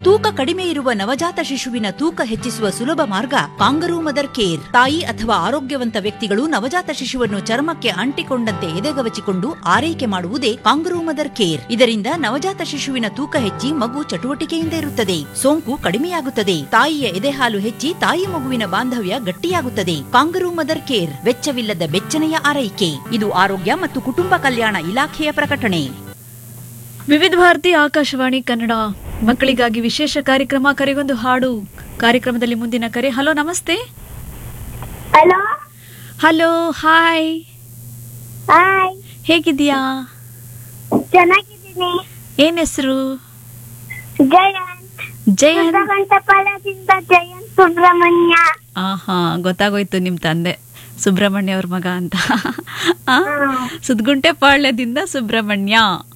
ತೂಕ ಕಡಿಮೆ ಇರುವ ನವಜಾತ ಶಿಶುವಿನ ತೂಕ ಹೆಚ್ಚಿಸುವ ಸುಲಭ ಮಾರ್ಗ ಕಾಂಗರೂ ಮದರ್ ಕೇರ್ ತಾಯಿ ಅಥವಾ ಆರೋಗ್ಯವಂತ ವ್ಯಕ್ತಿಗಳು ನವಜಾತ ಶಿಶುವನ್ನು ಚರ್ಮಕ್ಕೆ ಅಂಟಿಕೊಂಡಂತೆ ಎದೆಗವಚಿಕೊಂಡು ಆರೈಕೆ ಮಾಡುವುದೇ ಕಾಂಗರೂ ಮದರ್ ಕೇರ್ ಇದರಿಂದ ನವಜಾತ ಶಿಶುವಿನ ತೂಕ ಹೆಚ್ಚಿ ಮಗು ಚಟುವಟಿಕೆಯಿಂದ ಇರುತ್ತದೆ ಸೋಂಕು ಕಡಿಮೆಯಾಗುತ್ತದೆ ತಾಯಿಯ ಎದೆಹಾಲು ಹೆಚ್ಚಿ ತಾಯಿ ಮಗುವಿನ ಬಾಂಧವ್ಯ ಗಟ್ಟಿಯಾಗುತ್ತದೆ ಕಾಂಗರೂ ಮದರ್ ಕೇರ್ ವೆಚ್ಚವಿಲ್ಲದ ಬೆಚ್ಚನೆಯ ಆರೈಕೆ ಇದು ಆರೋಗ್ಯ ಮತ್ತು ಕುಟುಂಬ ಕಲ್ಯಾಣ ಇಲಾಖೆಯ ಪ್ರಕಟಣೆ ವಿವಿಧ ಭಾರತಿ ಆಕಾಶವಾಣಿ ಕನ್ನಡ ಮಕ್ಕಳಿಗಾಗಿ ವಿಶೇಷ ಕಾರ್ಯಕ್ರಮ ಕರೆಗೊಂದು ಹಾಡು ಕಾರ್ಯಕ್ರಮದಲ್ಲಿ ಮುಂದಿನ ಕರೆ ಹಲೋ ನಮಸ್ತೆ ಹಲೋ ಹಲೋ ಹಾಯ್ ಹಾಯ್ ಹೇಗಿದ್ಯಾ ಚೆನ್ನಾಗಿದ್ದೀನಿ ಏನ್ ಹೆಸರು ಜಯಂತ್ ಜಯಂತ್ ಗಂಟಪಾಲದಿಂದ ಜಯಂತ್ ಸುಬ್ರಹ್ಮಣ್ಯ ಆಹಾ ಗೊತ್ತಾಗೋಯ್ತು ನಿಮ್ ತಂದೆ ಸುಬ್ರಹ್ಮಣ್ಯ ಅವ್ರ ಮಗ ಅಂತ ಆ? ಸುದ್ಗುಂಟೆ ಪಾಳ್ಯದಿಂದ ಸುಬ್ರಹ್ಮಣ್ಯ